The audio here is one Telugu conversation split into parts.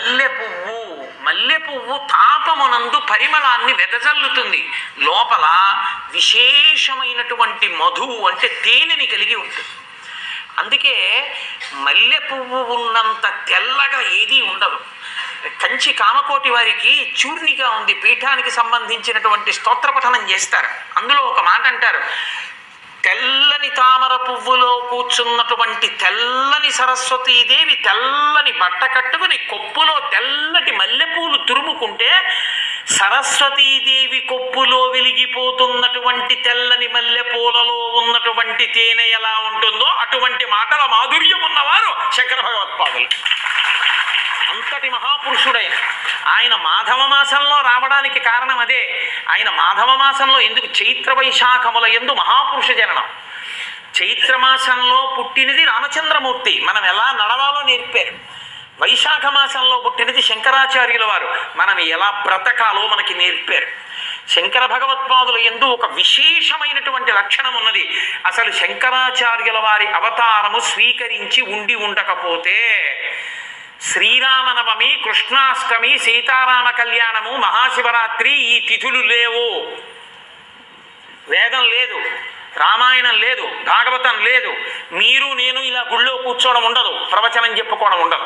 మల్లె పువ్వు మల్లె పువ్వు తాపమునందు పరిమళాన్ని వెదజల్లుతుంది లోపల విశేషమైనటువంటి మధువు అంటే తేనెని కలిగి ఉంటుంది అందుకే మల్లె పువ్వు ఉన్నంత తెల్లగా ఏదీ ఉండదు కంచి కామకోటి వారికి చూర్ణిగా ఉంది పీఠానికి సంబంధించినటువంటి స్తోత్ర పఠనం చేస్తారు అందులో ఒక మాట అంటారు తెల్లని తామర పువ్వులో కూర్చున్నటువంటి తెల్లని సరస్వతీదేవి తెల్లని బట్ట కట్టుకుని కొప్పులో తెల్లటి మల్లెపూలు తురుముకుంటే సరస్వతీదేవి కొప్పులో వెలిగిపోతున్నటువంటి తెల్లని మల్లెపూలలో ఉన్నటువంటి తేనె ఎలా ఉంటుందో అటువంటి మాటల మాధుర్యం ఉన్నవారు శంకర భగవత్పాదులు అంతటి మహాపురుషుడైన ఆయన మాధవ మాసంలో రావడానికి కారణం అదే ఆయన మాధవ మాసంలో ఎందుకు చైత్ర వైశాఖముల ఎందు మహాపురుష జననం చైత్ర మాసంలో పుట్టినది రామచంద్రమూర్తి మనం ఎలా నడవాలో నేర్పారు వైశాఖ మాసంలో పుట్టినది శంకరాచార్యుల వారు మనం ఎలా బ్రతకాలో మనకి నేర్పారు శంకర భగవత్పాదుల ఎందు ఒక విశేషమైనటువంటి లక్షణం ఉన్నది అసలు శంకరాచార్యుల వారి అవతారము స్వీకరించి ఉండి ఉండకపోతే శ్రీరామనవమి కృష్ణాష్టమి సీతారామ కళ్యాణము మహాశివరాత్రి ఈ తిథులు లేవు వేదం లేదు రామాయణం లేదు భాగవతం లేదు మీరు నేను ఇలా గుళ్ళో కూర్చోవడం ఉండదు ప్రవచనం చెప్పుకోవడం ఉండదు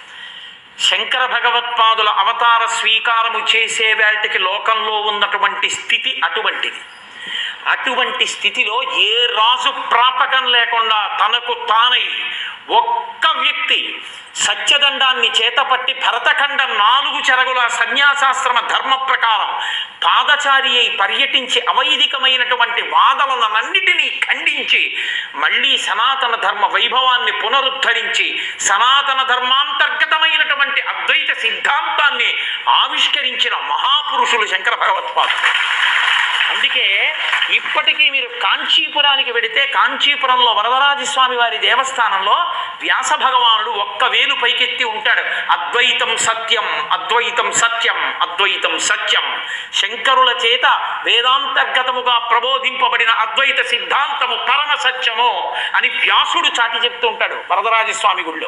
శంకర భగవత్పాదుల అవతార స్వీకారము చేసే వేటికి లోకంలో ఉన్నటువంటి స్థితి అటువంటిది అటువంటి స్థితిలో ఏ రాజు ప్రాపకం లేకుండా తనకు తానై ఒక్క వ్యక్తి సత్యదండాన్ని చేతపట్టి భరతఖండం నాలుగు చెరగుల సన్యాసాశ్రమ ధర్మ ప్రకారం పాదచారి అయి పర్యటించి అవైదికమైనటువంటి వాదనలన్నిటినీ ఖండించి మళ్ళీ సనాతన ధర్మ వైభవాన్ని పునరుద్ధరించి సనాతన ధర్మాంతర్గతమైనటువంటి అద్వైత సిద్ధాంతాన్ని ఆవిష్కరించిన మహాపురుషులు శంకర భగవత్పాదులు అందుకే ఇప్పటికీ మీరు కాంచీపురానికి వెడితే కాంచీపురంలో వరదరాజస్వామి వారి దేవస్థానంలో వ్యాస భగవానుడు ఒక్క వేలు పైకెత్తి ఉంటాడు అద్వైతం సత్యం అద్వైతం సత్యం అద్వైతం సత్యం శంకరుల చేత వేదాంతర్గతముగా ప్రబోధింపబడిన అద్వైత సిద్ధాంతము పరమ సత్యము అని వ్యాసుడు చాటి చెప్తూ ఉంటాడు వరదరాజస్వామి గుళ్ళో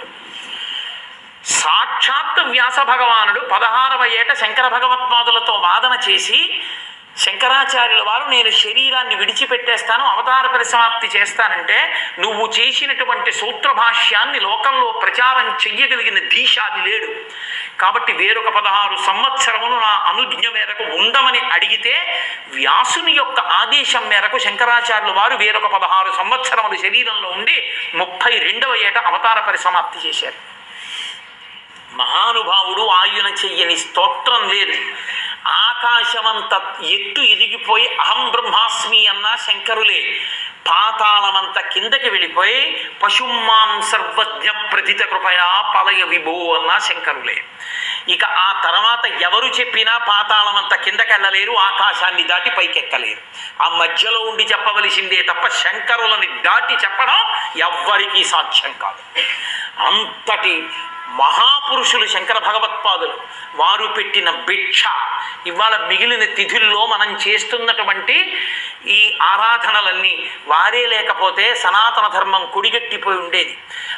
సాక్షాత్ వ్యాస భగవానుడు పదహారవ ఏట శంకర భగవత్పాదులతో వాదన చేసి శంకరాచార్యుల వారు నేను శరీరాన్ని విడిచిపెట్టేస్తాను అవతార పరిసమాప్తి చేస్తానంటే నువ్వు చేసినటువంటి సూత్ర భాష్యాన్ని లోకంలో ప్రచారం చెయ్యగలిగిన దీశాది లేడు కాబట్టి వేరొక పదహారు సంవత్సరములు నా అనుజ్ఞ మేరకు ఉండమని అడిగితే వ్యాసుని యొక్క ఆదేశం మేరకు శంకరాచార్యుల వారు వేరొక పదహారు సంవత్సరములు శరీరంలో ఉండి ముప్పై రెండవ ఏట అవతార పరిసమాప్తి చేశారు మహానుభావుడు ఆయున చెయ్యని స్తోత్రం లేదు ఆకాశమంత ఎత్తు ఎదిగిపోయి అహం బ్రహ్మాస్మి అన్న శంకరులే పాతాళమంత కిందకి వెళ్ళిపోయి పశుమాం సర్వజ్ఞ ప్రథిత కృపయా పలయ విభో అన్న శంకరులే ఇక ఆ తర్వాత ఎవరు చెప్పినా పాతాళమంత కిందకి వెళ్ళలేరు ఆకాశాన్ని దాటి పైకెక్కలేరు ఆ మధ్యలో ఉండి చెప్పవలసిందే తప్ప శంకరులని దాటి చెప్పడం ఎవ్వరికీ సాధ్యం కాదు అంతటి మహాపురుషులు శంకర భగవత్పాదులు వారు పెట్టిన భిక్ష ఇవాళ మిగిలిన తిథుల్లో మనం చేస్తున్నటువంటి ఈ ఆరాధనలన్నీ వారే లేకపోతే సనాతన ధర్మం కుడిగట్టిపోయి ఉండేది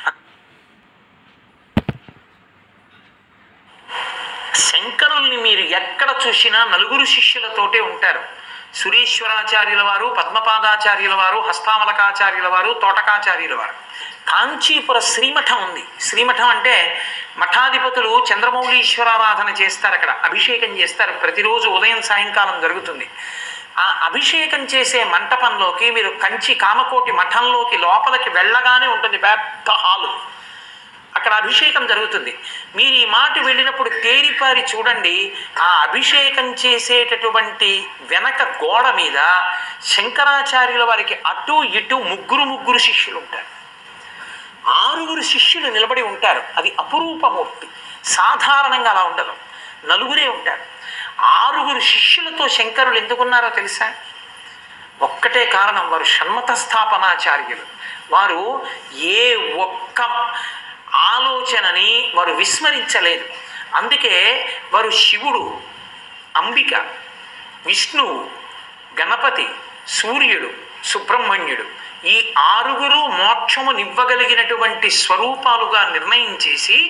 శంకరుల్ని మీరు ఎక్కడ చూసినా నలుగురు శిష్యులతోటే ఉంటారు సురేశ్వరాచార్యుల వారు పద్మపాదాచార్యుల వారు హస్తామలకాచార్యుల వారు తోటకాచార్యుల వారు కాంచీపుర శ్రీమఠం ఉంది శ్రీమఠం అంటే మఠాధిపతులు చంద్రమౌళీశ్వరారాధన చేస్తారు అక్కడ అభిషేకం చేస్తారు ప్రతిరోజు ఉదయం సాయంకాలం జరుగుతుంది ఆ అభిషేకం చేసే మంటపంలోకి మీరు కంచి కామకోటి మఠంలోకి లోపలికి వెళ్ళగానే ఉంటుంది పెద్ద హాలు అక్కడ అభిషేకం జరుగుతుంది మీరు ఈ మాట వెళ్ళినప్పుడు తేరిపారి చూడండి ఆ అభిషేకం చేసేటటువంటి వెనక గోడ మీద శంకరాచార్యుల వారికి అటు ఇటు ముగ్గురు ముగ్గురు శిష్యులు ఉంటారు ఆరుగురు శిష్యులు నిలబడి ఉంటారు అది అపురూపమూర్తి సాధారణంగా అలా ఉండదు నలుగురే ఉంటారు ఆరుగురు శిష్యులతో శంకరులు ఎందుకున్నారో తెలుసా ఒక్కటే కారణం వారు షణ్మత స్థాపనాచార్యులు వారు ఏ ఒక్క ఆలోచనని వారు విస్మరించలేదు అందుకే వారు శివుడు అంబిక విష్ణువు గణపతి సూర్యుడు సుబ్రహ్మణ్యుడు ఈ ఆరుగురు మోక్షమునివ్వగలిగినటువంటి స్వరూపాలుగా నిర్ణయం చేసి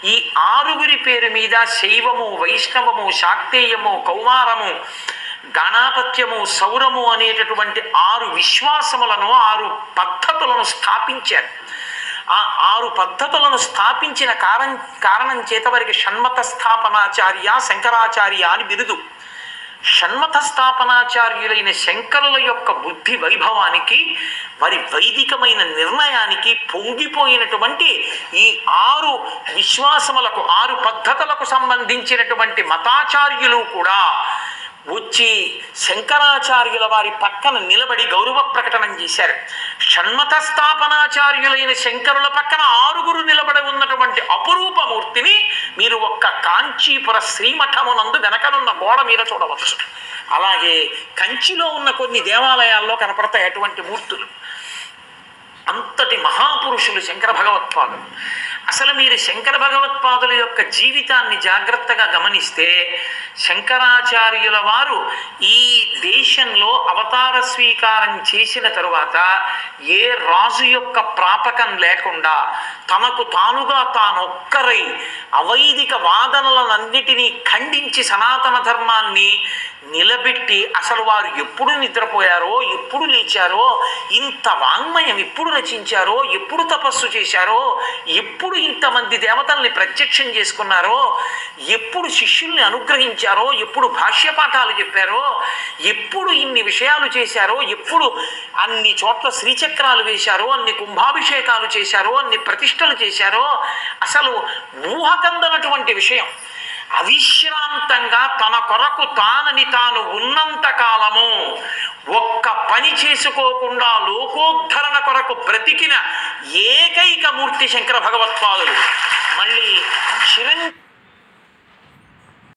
ఈ ఆరుగురి పేరు మీద శైవము వైష్ణవము శాక్తేయము కౌమారము గణాపత్యము సౌరము అనేటటువంటి ఆరు విశ్వాసములను ఆరు పద్ధతులను స్థాపించారు ఆ ఆరు పద్ధతులను స్థాపించిన కారణం కారణం చేత వారికి షణ్మత స్థాపనాచార్య శంకరాచార్య అని బిరుదు షణ్మత స్థాపనాచార్యులైన శంకరుల యొక్క బుద్ధి వైభవానికి వారి వైదికమైన నిర్ణయానికి పొంగిపోయినటువంటి ఈ ఆరు విశ్వాసములకు ఆరు పద్ధతులకు సంబంధించినటువంటి మతాచార్యులు కూడా వచ్చి శంకరాచార్యుల వారి పక్కన నిలబడి గౌరవ ప్రకటనం చేశారు షణ్మత స్థాపనాచార్యులైన శంకరుల పక్కన ఆరుగురు నిలబడి ఉన్నటువంటి అపురూపమూర్తిని మీరు ఒక్క కాంచీపుర శ్రీమఠమునందు వెనకనున్న గోడ మీద చూడవచ్చు అలాగే కంచిలో ఉన్న కొన్ని దేవాలయాల్లో కనపడతాయి అటువంటి మూర్తులు అంతటి మహాపురుషులు శంకర భగవత్పాదులు అసలు మీరు శంకర భగవత్పాదుల యొక్క జీవితాన్ని జాగ్రత్తగా గమనిస్తే శంకరాచార్యుల వారు ఈ దేశంలో అవతార స్వీకారం చేసిన తరువాత ఏ రాజు యొక్క ప్రాపకం లేకుండా తనకు తానుగా తానొక్కరై అవైదిక వాదనలన్నిటినీ ఖండించి సనాతన ధర్మాన్ని నిలబెట్టి అసలు వారు ఎప్పుడు నిద్రపోయారో ఎప్పుడు లేచారో ఇంత వాంగ్మయం ఎప్పుడు రచించారో ఎప్పుడు తపస్సు చేశారో ఎప్పుడు ఇంతమంది దేవతల్ని ప్రత్యక్షం చేసుకున్నారో ఎప్పుడు శిష్యుల్ని అనుగ్రహించారో ఎప్పుడు భాష్య పాఠాలు చెప్పారో ఎప్పుడు ఇన్ని విషయాలు చేశారో ఎప్పుడు అన్ని చోట్ల శ్రీచక్రాలు వేశారో అన్ని కుంభాభిషేకాలు చేశారో అన్ని ప్రతిష్టలు చేశారో అసలు ఊహకందనటువంటి విషయం అవిశ్రాంతంగా తన కొరకు తానని తాను ఉన్నంత కాలము ఒక్క పని చేసుకోకుండా లోకోద్ధరణ కొరకు బ్రతికిన ఏకైక మూర్తి శంకర భగవత్పాదులు మళ్ళీ చిరంజీవి